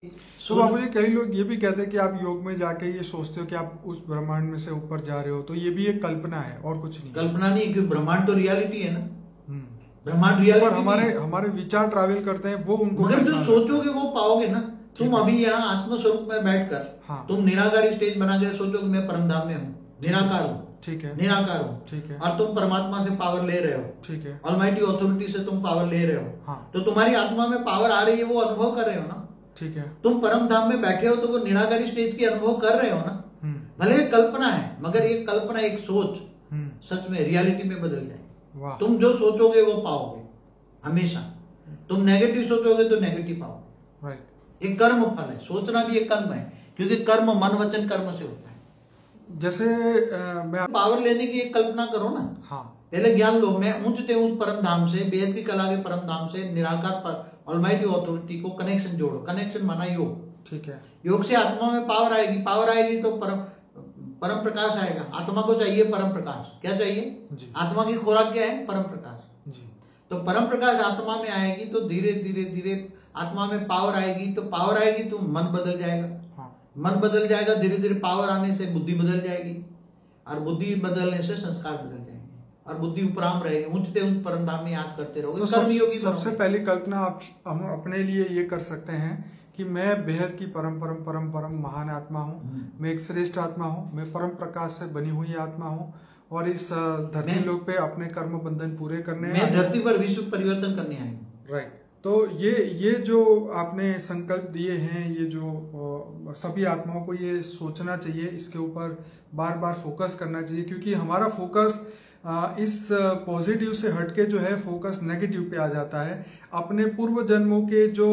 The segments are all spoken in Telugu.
तो बाबू जी कई लोग ये भी कहते हैं कि आप योग में जाके ये सोचते हो कि आप उस ब्रह्मांड में से ऊपर जा रहे हो तो ये भी एक कल्पना है और कुछ नहीं कल्पना नहीं है, क्योंकि ब्रह्मांड तो रियलिटी है ना हम्म। ब्रह्मांड पर रियलिटी हमारे हमारे विचार ट्रैवल करते हैं वो उनको मगर जो कल्पना- सोचोगे वो पाओगे ना तुम ठीक है। अभी यहाँ आत्म स्वरूप में बैठकर हाँ। तुम निराकारी स्टेज बना के सोचो कि मैं परमधाम में हूँ निराकार हूँ ठीक है निराकार हूँ ठीक है और तुम परमात्मा से पावर ले रहे हो ठीक है ऑलमाइटी अथॉरिटी से तुम पावर ले रहे हो हाँ तो तुम्हारी आत्मा में पावर आ रही है वो अनुभव कर रहे हो ना ठीक है तुम परम धाम में बैठे हो तो वो निराकारी स्टेज की अनुभव कर रहे हो ना हम्म भले ये कल्पना है मगर ये कल्पना एक सोच हम्म सच में रियलिटी में बदल जाएगी वाह तुम जो सोचोगे वो पाओगे हमेशा तुम नेगेटिव सोचोगे तो नेगेटिव पाओगे राइट एक कर्म फल है सोचना भी एक कर्म है क्योंकि कर्म मन वचन कर्म से होता है जैसे अ, मैं पावर लेने की एक कल्पना करो ना हाँ पहले ज्ञान लो मैं ऊंचते ऊंच परम धाम से बेहद की कला के परम धाम से निराकार पर ऑलमाइटी अथॉरिटी को कनेक्शन जोड़ो कनेक्शन माना योग ठीक है योग से आत्मा में पावर आएगी पावर आएगी तो परम परम प्रकाश आएगा आत्मा को चाहिए परम प्रकाश क्या चाहिए जी आत्मा की खुराक क्या है परम प्रकाश जी तो परम प्रकाश आत्मा में आएगी तो धीरे धीरे धीरे आत्मा में पावर आएगी तो पावर आएगी तो मन बदल जाएगा हाँ मन बदल जाएगा धीरे धीरे पावर आने से बुद्धि बदल जाएगी और बुद्धि बदलने से संस्कार बदल जाएंगे और बुद्धि उपराम रहेगी ऊंचते ऊंच परम धाम में याद करते रहोगे तो कर्म सब, योगी सबसे बनोगे। पहली कल्पना आप हम अपने लिए ये कर सकते हैं कि मैं बेहद की परम परम परम परम महान आत्मा हूँ हम्म। मैं एक श्रेष्ठ आत्मा हूँ मैं परम प्रकाश से बनी हुई आत्मा हूँ और इस अ, धरती मैं- लोक पे अपने कर्म बंधन पूरे करने मैं आया हूं। धरती पर विश्व परिवर्तन करने आई हूँ राइट तो ये ये जो आपने संकल्प दिए हैं ये जो अ, सभी आत्माओं को ये सोचना चाहिए इसके ऊपर बार बार फोकस करना चाहिए क्योंकि हमारा फोकस अ, इस पॉजिटिव से हटके जो है फोकस नेगेटिव पे आ जाता है अपने पूर्व जन्मों के जो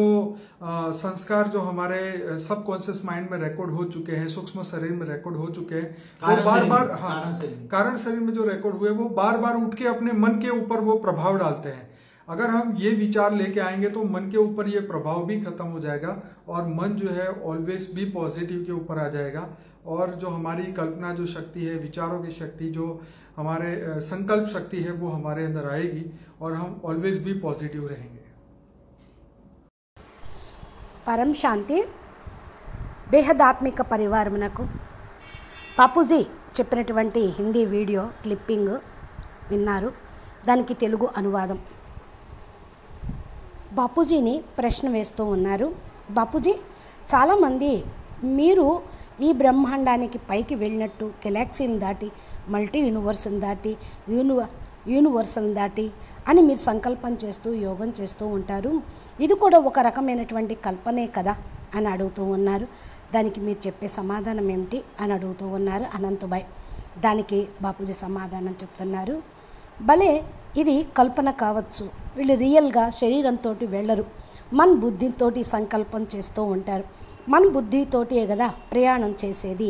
अ, संस्कार जो हमारे सब कॉन्शियस माइंड में रिकॉर्ड हो चुके हैं सूक्ष्म शरीर में रिकॉर्ड हो चुके हैं वो कारण बार शरीर बार में, हाँ कारण शरीर में। कारण शरीर में जो रिकॉर्ड हुए वो बार बार उठ के अपने मन के ऊपर वो प्रभाव डालते हैं अगर हम ये विचार लेके आएंगे तो मन के ऊपर ये प्रभाव भी खत्म हो जाएगा और मन जो है ऑलवेज भी पॉजिटिव के ऊपर आ जाएगा और जो हमारी कल्पना जो शक्ति है विचारों की शक्ति जो हमारे अ, संकल्प शक्ति है वो हमारे अंदर आएगी और हम ऑलवेज भी पॉजिटिव रहेंगे పరం శాంతి బేహదాత్మిక పరివారమునకు బాపూజీ చెప్పినటువంటి హిందీ వీడియో క్లిప్పింగ్ విన్నారు దానికి తెలుగు అనువాదం బాపూజీని ప్రశ్న వేస్తూ ఉన్నారు బాపూజీ చాలామంది మీరు ఈ బ్రహ్మాండానికి పైకి వెళ్ళినట్టు గెలాక్సీని దాటి మల్టీ యూనివర్స్ని దాటి యూనివ యూనివర్సల్ని దాటి అని మీరు సంకల్పం చేస్తూ యోగం చేస్తూ ఉంటారు ఇది కూడా ఒక రకమైనటువంటి కల్పనే కదా అని అడుగుతూ ఉన్నారు దానికి మీరు చెప్పే సమాధానం ఏమిటి అని అడుగుతూ ఉన్నారు అనంతబాయ్ దానికి బాపూజీ సమాధానం చెప్తున్నారు భలే ఇది కల్పన కావచ్చు వీళ్ళు రియల్గా శరీరంతో వెళ్ళరు మన బుద్ధితోటి సంకల్పం చేస్తూ ఉంటారు మన బుద్ధితోటే కదా ప్రయాణం చేసేది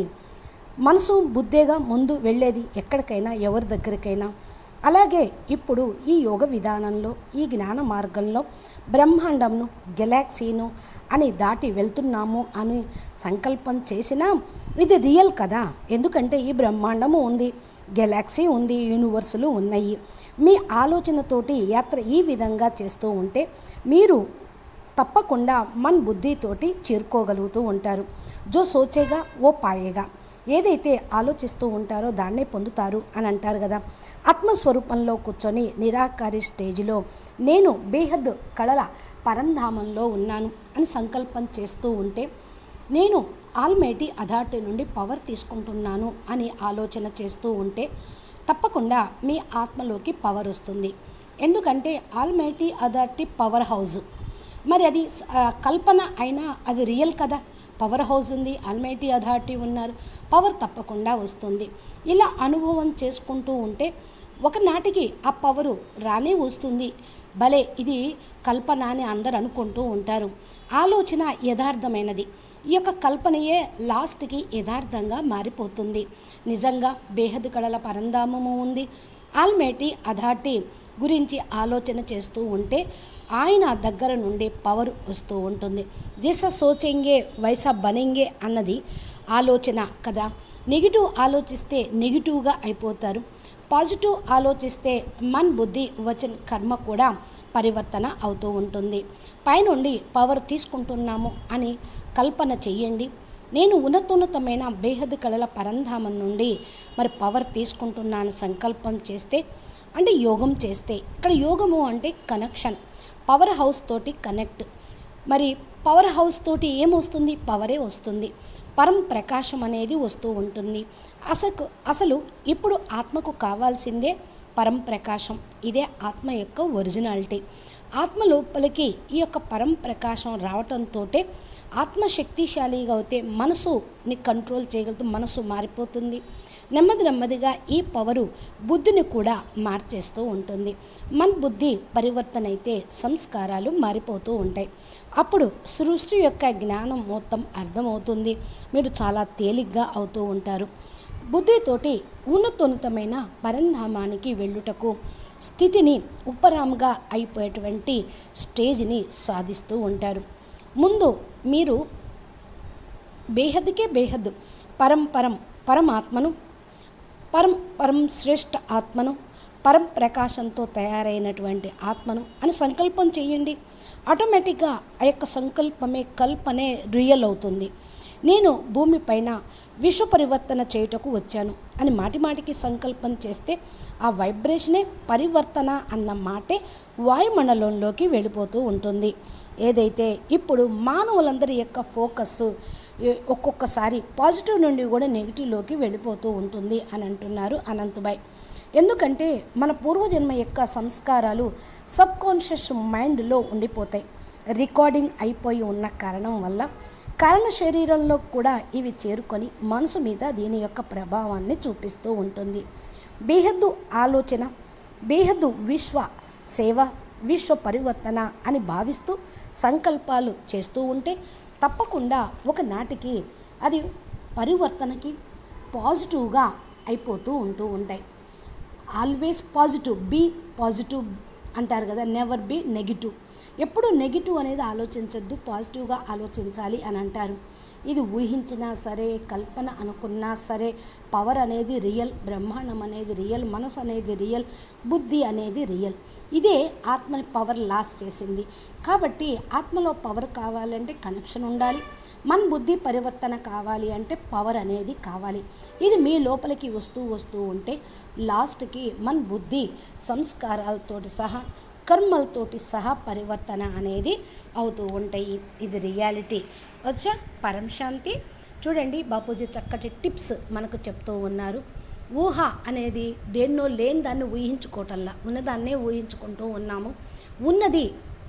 మనసు బుద్ధేగా ముందు వెళ్ళేది ఎక్కడికైనా ఎవరి దగ్గరికైనా అలాగే ఇప్పుడు ఈ యోగ విధానంలో ఈ జ్ఞాన మార్గంలో బ్రహ్మాండంను గెలాక్సీను అని దాటి వెళ్తున్నాము అని సంకల్పం చేసినా ఇది రియల్ కదా ఎందుకంటే ఈ బ్రహ్మాండము ఉంది గెలాక్సీ ఉంది యూనివర్సులు ఉన్నాయి మీ ఆలోచనతోటి యాత్ర ఈ విధంగా చేస్తూ ఉంటే మీరు తప్పకుండా మన బుద్ధితోటి చేరుకోగలుగుతూ ఉంటారు జో సోచేగా ఓ పాయేగా ఏదైతే ఆలోచిస్తూ ఉంటారో దాన్నే పొందుతారు అని అంటారు కదా ఆత్మస్వరూపంలో కూర్చొని నిరాకారి స్టేజిలో నేను బేహద్ కళల పరంధామంలో ఉన్నాను అని సంకల్పం చేస్తూ ఉంటే నేను ఆల్మైటీ అథారిటీ నుండి పవర్ తీసుకుంటున్నాను అని ఆలోచన చేస్తూ ఉంటే తప్పకుండా మీ ఆత్మలోకి పవర్ వస్తుంది ఎందుకంటే ఆల్మైటీ అథారిటీ పవర్ హౌస్ మరి అది ఆ, కల్పన అయినా అది రియల్ కదా పవర్ హౌస్ ఉంది ఆల్మైటీ అథారిటీ ఉన్నారు పవర్ తప్పకుండా వస్తుంది ఇలా అనుభవం చేసుకుంటూ ఉంటే ఒకనాటికి ఆ పవరు రానే వస్తుంది భలే ఇది కల్పన అని అందరు అనుకుంటూ ఉంటారు ఆలోచన యథార్థమైనది ఈ యొక్క కల్పనయే లాస్ట్కి యథార్థంగా మారిపోతుంది నిజంగా బేహద్ కళల పరంధామము ఉంది ఆల్మేటి అథారిటీ గురించి ఆలోచన చేస్తూ ఉంటే ఆయన దగ్గర నుండి పవర్ వస్తూ ఉంటుంది జైసా సోచెంగే వైసా బనెంగే అన్నది ఆలోచన కదా నెగిటివ్ ఆలోచిస్తే నెగిటివ్గా అయిపోతారు పాజిటివ్ ఆలోచిస్తే మన్ బుద్ధి వచన్ కర్మ కూడా పరివర్తన అవుతూ ఉంటుంది పైనుండి పవర్ తీసుకుంటున్నాము అని కల్పన చెయ్యండి నేను ఉన్నతోన్నతమైన బేహద్ కళల పరంధామం నుండి మరి పవర్ తీసుకుంటున్నాను సంకల్పం చేస్తే అంటే యోగం చేస్తే ఇక్కడ యోగము అంటే కనెక్షన్ పవర్ హౌస్ తోటి కనెక్ట్ మరి పవర్ హౌస్ తోటి ఏమొస్తుంది పవరే వస్తుంది పరం ప్రకాశం అనేది వస్తూ ఉంటుంది అసలు అసలు ఇప్పుడు ఆత్మకు కావాల్సిందే పరం ప్రకాశం ఇదే ఆత్మ యొక్క ఒరిజినాలిటీ ఆత్మ లోపలికి ఈ యొక్క పరం ప్రకాశం రావటంతో ఆత్మ శక్తిశాలిగా అయితే మనసుని కంట్రోల్ చేయగలుగుతూ మనసు మారిపోతుంది నెమ్మది నెమ్మదిగా ఈ పవరు బుద్ధిని కూడా మార్చేస్తూ ఉంటుంది మన బుద్ధి పరివర్తన అయితే సంస్కారాలు మారిపోతూ ఉంటాయి అప్పుడు సృష్టి యొక్క జ్ఞానం మొత్తం అర్థమవుతుంది మీరు చాలా తేలిగ్గా అవుతూ ఉంటారు బుద్ధితోటి ఉన్నతోన్నతమైన పరంధామానికి వెళ్ళుటకు స్థితిని ఉపరాముగా అయిపోయేటువంటి స్టేజ్ని సాధిస్తూ ఉంటారు ముందు మీరు బేహద్కే బేహద్ పరం పరం పరమాత్మను పరం పరం శ్రేష్ఠ ఆత్మను పరం ప్రకాశంతో తయారైనటువంటి ఆత్మను అని సంకల్పం చేయండి ఆటోమేటిక్గా ఆ యొక్క సంకల్పమే కల్పనే రియల్ అవుతుంది నేను భూమిపైన విశ్వ పరివర్తన చేయుటకు వచ్చాను అని మాటి మాటికి సంకల్పం చేస్తే ఆ వైబ్రేషనే పరివర్తన అన్న మాటే వాయుమండలంలోకి వెళ్ళిపోతూ ఉంటుంది ఏదైతే ఇప్పుడు మానవులందరి యొక్క ఫోకస్ ఒక్కొక్కసారి పాజిటివ్ నుండి కూడా నెగిటివ్లోకి వెళ్ళిపోతూ ఉంటుంది అని అంటున్నారు అనంతబాయ్ ఎందుకంటే మన పూర్వజన్మ యొక్క సంస్కారాలు సబ్ కాన్షియస్ మైండ్లో ఉండిపోతాయి రికార్డింగ్ అయిపోయి ఉన్న కారణం వల్ల కారణ శరీరంలో కూడా ఇవి చేరుకొని మనసు మీద దీని యొక్క ప్రభావాన్ని చూపిస్తూ ఉంటుంది బేహద్దు ఆలోచన బేహద్దు విశ్వ సేవ విశ్వ పరివర్తన అని భావిస్తూ సంకల్పాలు చేస్తూ ఉంటే తప్పకుండా ఒకనాటికి అది పరివర్తనకి పాజిటివ్గా అయిపోతూ ఉంటూ ఉంటాయి ఆల్వేస్ పాజిటివ్ బీ పాజిటివ్ అంటారు కదా నెవర్ బీ నెగిటివ్ ఎప్పుడు నెగిటివ్ అనేది ఆలోచించద్దు పాజిటివ్గా ఆలోచించాలి అని అంటారు ఇది ఊహించినా సరే కల్పన అనుకున్నా సరే పవర్ అనేది రియల్ బ్రహ్మాండం అనేది రియల్ మనసు అనేది రియల్ బుద్ధి అనేది రియల్ ఇదే ఆత్మని పవర్ లాస్ చేసింది కాబట్టి ఆత్మలో పవర్ కావాలంటే కనెక్షన్ ఉండాలి మన బుద్ధి పరివర్తన కావాలి అంటే పవర్ అనేది కావాలి ఇది మీ లోపలికి వస్తూ వస్తూ ఉంటే లాస్ట్కి మన బుద్ధి సంస్కారాలతోటి సహా కర్మలతోటి సహా పరివర్తన అనేది అవుతూ ఉంటాయి ఇది రియాలిటీ వచ్చా పరం శాంతి చూడండి బాపూజీ చక్కటి టిప్స్ మనకు చెప్తూ ఉన్నారు ఊహ అనేది దేన్నో లేని దాన్ని ఊహించుకోవటంలా ఉన్నదాన్నే ఊహించుకుంటూ ఉన్నాము ఉన్నది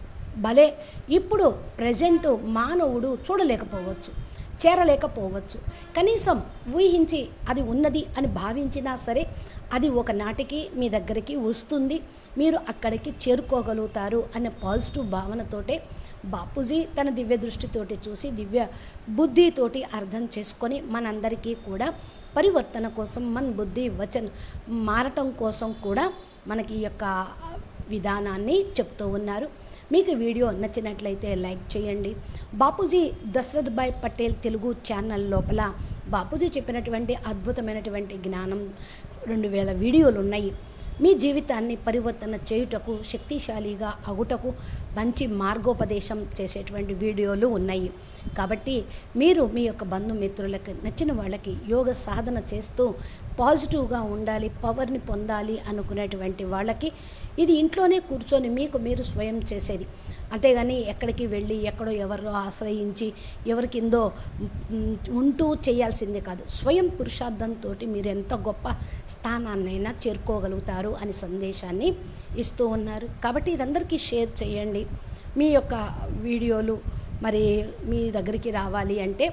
భలే ఇప్పుడు ప్రజెంట్ మానవుడు చూడలేకపోవచ్చు చేరలేకపోవచ్చు కనీసం ఊహించి అది ఉన్నది అని భావించినా సరే అది ఒకనాటికి మీ దగ్గరికి వస్తుంది మీరు అక్కడికి చేరుకోగలుగుతారు అనే పాజిటివ్ భావనతోటే బాపూజీ తన దివ్య దృష్టితోటి చూసి దివ్య బుద్ధితోటి అర్థం చేసుకొని మనందరికీ కూడా పరివర్తన కోసం మన బుద్ధి వచన మారటం కోసం కూడా మనకి ఈ యొక్క విధానాన్ని చెప్తూ ఉన్నారు మీకు వీడియో నచ్చినట్లయితే లైక్ చేయండి బాపూజీ దశరథ్ భాయ్ పటేల్ తెలుగు ఛానల్ లోపల బాపూజీ చెప్పినటువంటి అద్భుతమైనటువంటి జ్ఞానం రెండు వేల వీడియోలు ఉన్నాయి మీ జీవితాన్ని పరివర్తన చేయుటకు శక్తిశాలిగా అగుటకు మంచి మార్గోపదేశం చేసేటువంటి వీడియోలు ఉన్నాయి కాబట్టి మీరు మీ యొక్క బంధుమిత్రులకి నచ్చిన వాళ్ళకి యోగ సాధన చేస్తూ పాజిటివ్గా ఉండాలి పవర్ని పొందాలి అనుకునేటువంటి వాళ్ళకి ఇది ఇంట్లోనే కూర్చొని మీకు మీరు స్వయం చేసేది అంతేగాని ఎక్కడికి వెళ్ళి ఎక్కడో ఎవరో ఆశ్రయించి ఎవరి కిందో మ్, ఉంటూ చేయాల్సిందే కాదు స్వయం పురుషార్థంతో మీరు ఎంత గొప్ప స్థానాన్నైనా చేరుకోగలుగుతారు అని సందేశాన్ని ఇస్తూ ఉన్నారు కాబట్టి ఇదందరికీ షేర్ చేయండి మీ యొక్క వీడియోలు మరి మీ దగ్గరికి రావాలి అంటే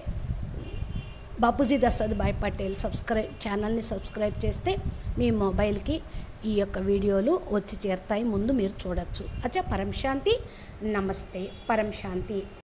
బాపూజీ దశరథ్ భాయ్ పటేల్ సబ్స్క్రైబ్ ఛానల్ని సబ్స్క్రైబ్ చేస్తే మీ మొబైల్కి ఈ యొక్క వీడియోలు వచ్చి చేరుతాయి ముందు మీరు చూడొచ్చు అచ్చా పరం శాంతి నమస్తే పరం శాంతి